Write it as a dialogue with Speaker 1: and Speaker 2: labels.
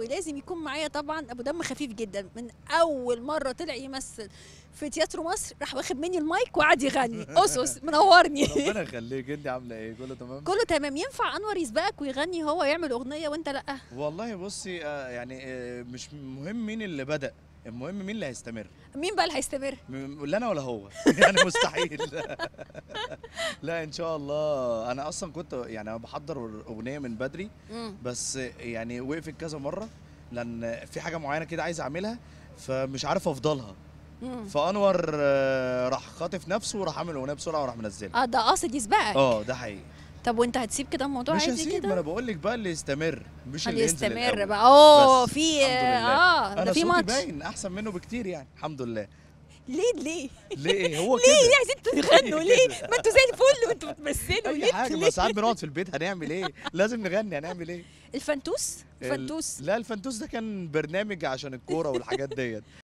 Speaker 1: ولازم يكون معايا طبعا ابو دم خفيف جدا من اول مره طلع يمثل في تياترو مصر راح واخد مني المايك وقعد يغني اسس منورني
Speaker 2: ربنا يخليك انت عامله ايه كله تمام
Speaker 1: كله تمام ينفع انور يسبقك ويغني هو يعمل اغنيه وانت لا
Speaker 2: والله بصي آه، يعني آه، مش مهم مين اللي بدأ المهم مين اللي هيستمر
Speaker 1: مين بقى اللي هيستمر
Speaker 2: م- لا انا ولا هو يعني مستحيل لا ان شاء الله انا اصلا كنت يعني أنا بحضر اغنيه من بدري
Speaker 1: مم.
Speaker 2: بس يعني وقفت كذا مره لان في حاجه معينه كده عايز اعملها فمش عارف افضلها
Speaker 1: مم.
Speaker 2: فانور آه، راح خاطف نفسه وراح عامل اغنيه بسرعه وراح منزلها
Speaker 1: اه ده قاصد يسبقك
Speaker 2: اه ده حقيقي
Speaker 1: طب وانت هتسيب كده الموضوع
Speaker 2: مش
Speaker 1: عادي
Speaker 2: هسيب ما
Speaker 1: كده
Speaker 2: انا بقول لك بقى اللي يستمر مش
Speaker 1: اللي
Speaker 2: اللي ينزل
Speaker 1: يستمر
Speaker 2: الأول.
Speaker 1: بقى اوه
Speaker 2: بس،
Speaker 1: في
Speaker 2: الحمد لله.
Speaker 1: اه
Speaker 2: انا
Speaker 1: ده في
Speaker 2: صوتي
Speaker 1: ماتش
Speaker 2: باين احسن منه بكتير يعني الحمد لله
Speaker 1: ليه ليه
Speaker 2: ليه ايه هو
Speaker 1: ليه
Speaker 2: كده
Speaker 1: ليه عايزين تغنوا ليه ما انتوا زي الفل وانتوا بتمثلوا
Speaker 2: اي
Speaker 1: ليه
Speaker 2: حاجه
Speaker 1: ليه؟
Speaker 2: بس ساعات بنقعد في البيت هنعمل ايه لازم نغني هنعمل ايه
Speaker 1: الفنتوس
Speaker 2: ال-
Speaker 1: فنتوس
Speaker 2: لا الفنتوس ده كان برنامج عشان الكوره والحاجات ديت